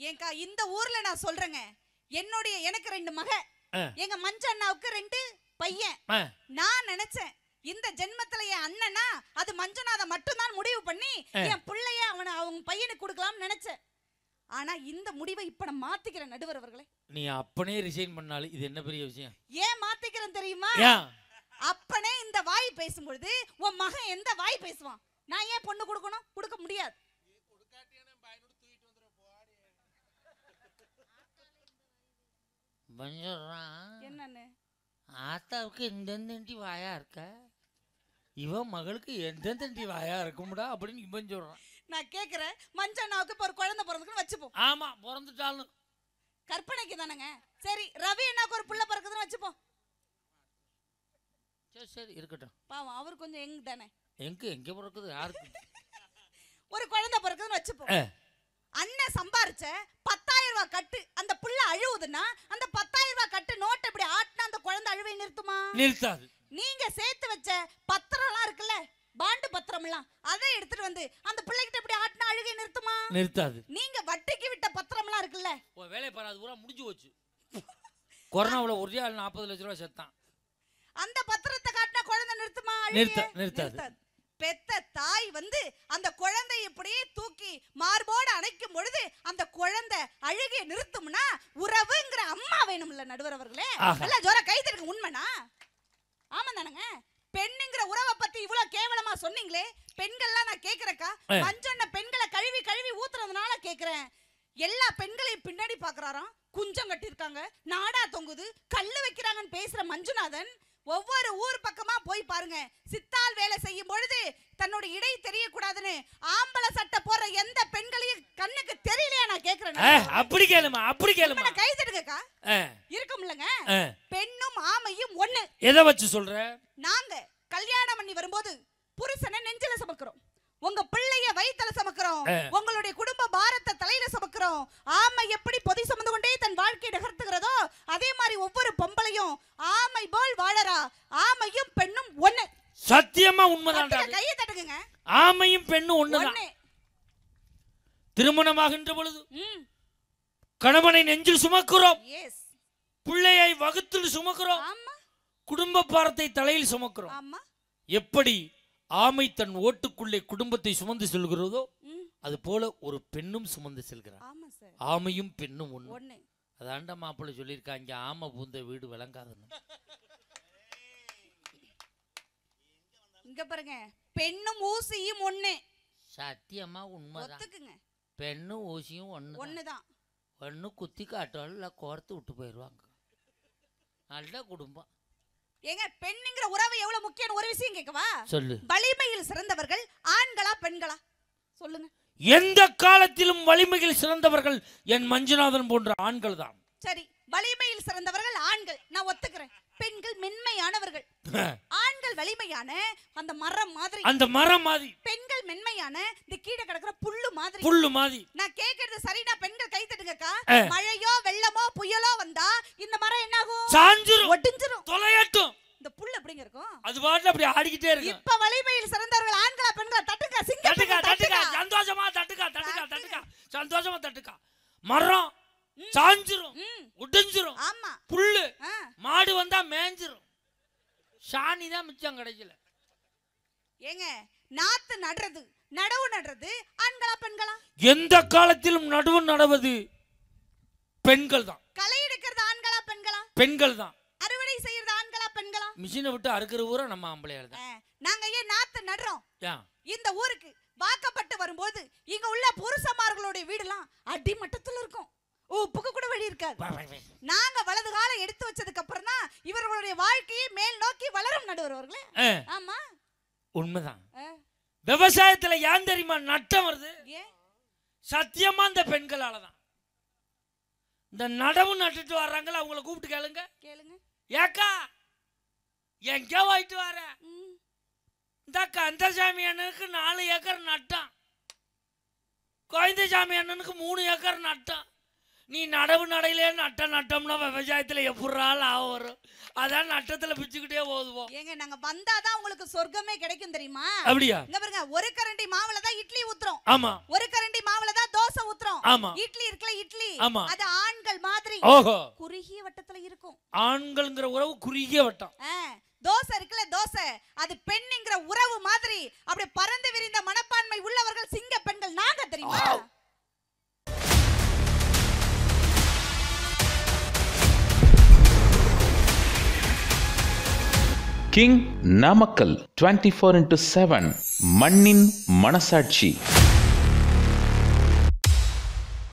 ஏங்கா இந்த ஊர்ல நான் சொல்றேங்க என்னுடைய எனக்கு ரெண்டு மக ஆ. எங்க மஞ்ச அண்ணாவுக்கு ரெண்டு பையன் ஆ, நான் நினைச்சேன் இந்த ஜென்மத்துல என் அண்ணனா அது மஞ்சநாத மட்டும்தான் முடிவு பண்ணி ஆ. என் பிள்ளைய அவன அவங்க பையனுக்கு கொடுக்கலாம்னு நினைச்சேன் ஆனா இந்த முடிவை இப்ப நான் மாத்திக்கிறேன் நடுவர் அவர்களே நீ அப்பனே ரிசைன் பண்ணாலும் இது என்ன பெரிய விஷயம் ஏன் மாத்திக்கிறேன் தெரியுமா ஏன் அப்பனே இந்த வாய் பேசும்பொழுது உன் மகன் எந்த வாய் பேசுவான் நான் ஏன் பொண்ணு கொடுக்கணும் கொடுக்க முடியாது பஞ்சறான் என்னன்னு ஆத்தாவுக்கு எந்தெந்தண்டி வாயா இருக்க இவன் மகளுக்கு எந்தெந்தண்டி வாயா இருக்கும்டா அப்படின்னு இவன் சொல்றான் நான் கேக்குறேன் மஞ்ச அண்ணாவுக்கு இப்ப ஒரு குழந்தை பிறந்துக்குன்னு வச்சுப்போம் ஆமா பிறந்துட்டாலும் கற்பனைக்கு தானேங்க சரி ரவி அண்ணாவுக்கு ஒரு புள்ள பிறக்குதுன்னு வச்சுப்போம் சரி சரி இருக்கட்டும் பாவம் அவர் கொஞ்சம் எங் தானே எங்க எங்க பிறக்குது யாருக்கு ஒரு குழந்தை பிறக்குதுன்னு வச்சுப்போம் ஆ. அண்ணன் சம்பாரிச்ச பத்தாயிரம் ரூபாய் கட்டு அந்த புள்ள அழுவுதுன்னா அந்த பத்தாயிரம் ரூபாய் கட்டு நோட்டை இப்படி ஆட்டினா அந்த குழந்தை அழுவை நிறுத்துமா நிறுத்தாது நீங்க சேர்த்து வச்ச பத்திரம்லாம் இருக்குல்ல பாண்டு பத்திரம்லாம் அதை எடுத்துட்டு வந்து அந்த பிள்ளைகிட்ட இப்படி ஆட்டினா அழுகை நிறுத்துமா நிறுத்தாது நீங்க வட்டிக்கு விட்ட பத்திரம்லாம் இருக்குல்ல உன் வேலையை பாரு அது பூரா முடிஞ்சு போச்சு கொரோனாவில் ஒரே ஆள் நாற்பது லட்ச ரூபா செத்தான் அந்த பத்திரத்தை காட்டினா குழந்தை நிறுத்துமா அழுகைய? நிறுத்த- நிறுத்தாது. பெத்த தாய் வந்து அந்த குழந்தை இப்படியே தூக்கி மார்போடு அணைக்கும் பொழுது அந்த குழந்தை அழுகைய நிறுத்தும்னா உறவுங்கிற அம்மா வேணும்ல நடுவர் அவர்களே ஆஹா. எல்லாம் ஜோர கை தட்டுங்க உண்மைனா ஆமா தானங்க பெண்ணுங்கிற உறவை பத்தி இவ்வளவு கேவலமா சொன்னீங்களே பெண்கள்லாம் நான் கேக்குறேக்கா ஆ. மஞ்சண்ண பெண்களை கழுவி கழுவி ஊத்துறதுனால கேக்குறேன் எல்லா பெண்களையும் பின்னாடி பாக்குறாராம் குஞ்சம் கட்டியிருக்காங்க நாடா தொங்குது கல்லு வைக்கிறாங்கன்னு பேசுற மஞ்சுநாதன் ஒவ்வொரு ஊர் பக்கமா போய் பாருங்க சித்தால் வேலை செய்யும் பொழுது தன்னோட இடை தெரியக்கூடாதுன்னு ஆம்பளை சட்டை போடுற எந்த பெண்களையும் கண்ணுக்கு தெரியலையா நான் கேக்குறேன் ஏ, அப்படி கேளுமா அப்படி கேளுமா கை தட்டுங்கக்கா ஆ, இருக்கும்லங்க ஆ. பெண்ணும் ஆமையும் ஒண்ணு எதை வச்சு சொல்ற நாங்க கல்யாணம் பண்ணி வரும்போது புருஷனை நெஞ்சில சுமக்கிறோம் உங்க பிள்ளைய வயித்துல சுமக்கிறோம் ஆ. உங்களுடைய குடும்ப பாரத்தை தலையில சுமக்கிறோம் ஆமை எப்படி பொதி சுமந்து கொண்டே தன் வாழ்க்கையை நகர்த்துகிறதோ அதே மாதிரி ஒவ்வொரு பொம்பளையும் ஆமை போல் வாழறா ஆமையும் பெண்ணும் ஒண்ணு சத்தியமா உண்மைதான்டா தட்டுங்க, அது. கையை தட்டுங்க ஆமையும் பெண்ணும் ஒண்ணுதான் ஒண்ணு திருமணமாகின்ற பொழுது ம் கணவனை நெஞ்சில் சுமக்கிறோம் எஸ் பிள்ளையை வகுத்தில் சுமக்கிறோம் ஆமா குடும்ப பாரத்தை தலையில் சுமக்கிறோம் ஆமா எப்படி ஆமை தன் ஓட்டுக்குள்ளே குடும்பத்தை சுமந்து செல்கிறதோ ம் அது போல ஒரு பெண்ணும் சுமந்து செல்கிறார் ஆமா சார் ஆமையும் பெண்ணும் ஒண்ணு ஒண்ணு அதாண்ட மாப்பிள்ளை சொல்லியிருக்காங்க ஆமை பூந்த வீடு விளங்காதுன்னு இங்க பாருங்க பெண்ணும் ஊசியும் ஒண்ணு சத்தியமா உண்மைதான் ஒத்துக்குங்க பெண்ணும் ஊசியும் ஒண்ணு ஒண்ணுதான் ஒண்ணு குத்தி காட்டுவாள் இல்லை கோர்த்து விட்டு போயிடுவாங்க நல்ல குடும்பம் ஏங்க பெண்ணுங்கிற உறவு எவ்வளவு முக்கியம்னு ஒரு விஷயம் கேட்கவா சொல்லு வலிமையில் சிறந்தவர்கள் ஆண்களா பெண்களா சொல்லுங்க எந்த காலத்திலும் வலிமையில் சிறந்தவர்கள் என் மஞ்சுநாதன் போன்ற ஆண்கள் தான் சரி வலிமையில் சிறந்தவர்கள் ஆண்கள் நான் ஒத்துக்கிறேன் பெண்கள் மென்மையானவர்கள் ஆண்கள் வலிமையான அந்த மரம் மாதிரி அந்த மரம் மாதிரி பெண்கள் மென்மையான இந்த கீழே கிடக்குற புல்லு மாதிரி புல்லு மாதிரி நான் கேக்குறது சரினா பெண்கள் கை தட்டுங்கக்கா ஆ. மழையோ வெள்ளமோ புயலோ வந்தா இந்த மரம் என்ன ஆகும் சாஞ்சிரும் ஒடிஞ்சிரும் தொலையட்டும் இந்த புல்லு எப்படிங்க இருக்கும் அது பாட்டு அப்படி ஆடிக்கிட்டே இருக்கு இப்ப வலிமையில் சிறந்தவர்கள் ஆண்களா பெண்களா தட்டுங்க சிங்க தட்டுக்கா பெண்கள் தட்டுக்கா தட்டுங்க சந்தோஷமா தட்டுக்கா தட்டுக்கா தட்டுங்க. தட்டுக்கா சந்தோஷமா தட்டுக்கா மரம் சாஞ்சிரும் ம் உடைஞ்சிரும் ஆமா புல்லு ஆ மாடு வந்தா மேஞ்சிரும் சாணி தான் மிச்சம் கிடைக்கல ஏங்க நாத்து நடுறது நடவு நடுறது ஆண்களா பெண்களா எந்த காலத்திலும் நடுவு நடவது பெண்கள் தான் களை எடுக்கிறது ஆண்களா பெண்களா பெண்கள் தான் அறுவடை செய்யறது ஆண்களா பெண்களா மிஷினை விட்டு அறுக்கிற ஊரை நம்ம ஆம்பளையார் தான் ஆ, நாங்க ஏன் நாத்து நடுறோம் ஏன் இந்த ஊருக்கு வாக்கப்பட்டு வரும்போது இங்க உள்ள புருஷமார்களுடைய வீடுலாம் அடிமட்டத்துல இருக்கும் உப்புக்கு கூட வழி இருக்காது வா, வா, வா. நாங்க வலது காலம் எடுத்து வச்சதுக்கு அப்புறம் தான் இவர்களுடைய வாழ்க்கையை மேல் நோக்கி வளரும் நடுவர்களே ஆ, ஆமா உண்மைதான் ஆ, விவசாயத்துல ஏன் தெரியுமா நட்டம் வருது ஏன் சத்தியமா இந்த பெண்களால தான் இந்த நடவு நட்டுட்டு வர்றாங்களா அவங்கள கூப்பிட்டு கேளுங்க கேளுங்க ஏக்கா எங்க போயிட்டு வர ம், இந்த கந்தசாமி அண்ணனுக்கு நாலு ஏக்கர் நட்டான் கோவிந்தசாமி அண்ணனுக்கு மூணு ஏக்கர் நட்டான் நீ நடவு நடையிலே நட்ட நட்டம்னா விவசாயத்துல எப்படா லாபம் வரும் அதான் நட்டத்துல பிச்சுக்கிட்டே போதுவோம் ஏங்க நாங்க வந்தாதான் உங்களுக்கு சொர்க்கமே கிடைக்கும் தெரியுமா அப்படியா இங்க பாருங்க ஒரு கரண்டி மாவுல தான் இட்லி ஊத்துறோம் ஆமா ஒரு கரண்டி மாவுல தான் தோசை ஊத்துறோம் ஆமா இட்லி இருக்குல்ல இட்லி ஆமா அது ஆண்கள் மாதிரி ஓஹோ குறுகிய வட்டத்துல இருக்கும் ஆண்கள்ங்கிற உறவு குறுகிய வட்டம் ஆ, தோசை இருக்குல்ல தோசை அது பெண்ணுங்கிற உறவு மாதிரி அப்படி பறந்து விரிந்த மனப்பான்மை உள்ளவர்கள் சிங்க பெண்கள் நாங்க தெரியுமா ஆவ். King Namakkal twenty four into seven மண்ணின் மனசாட்சி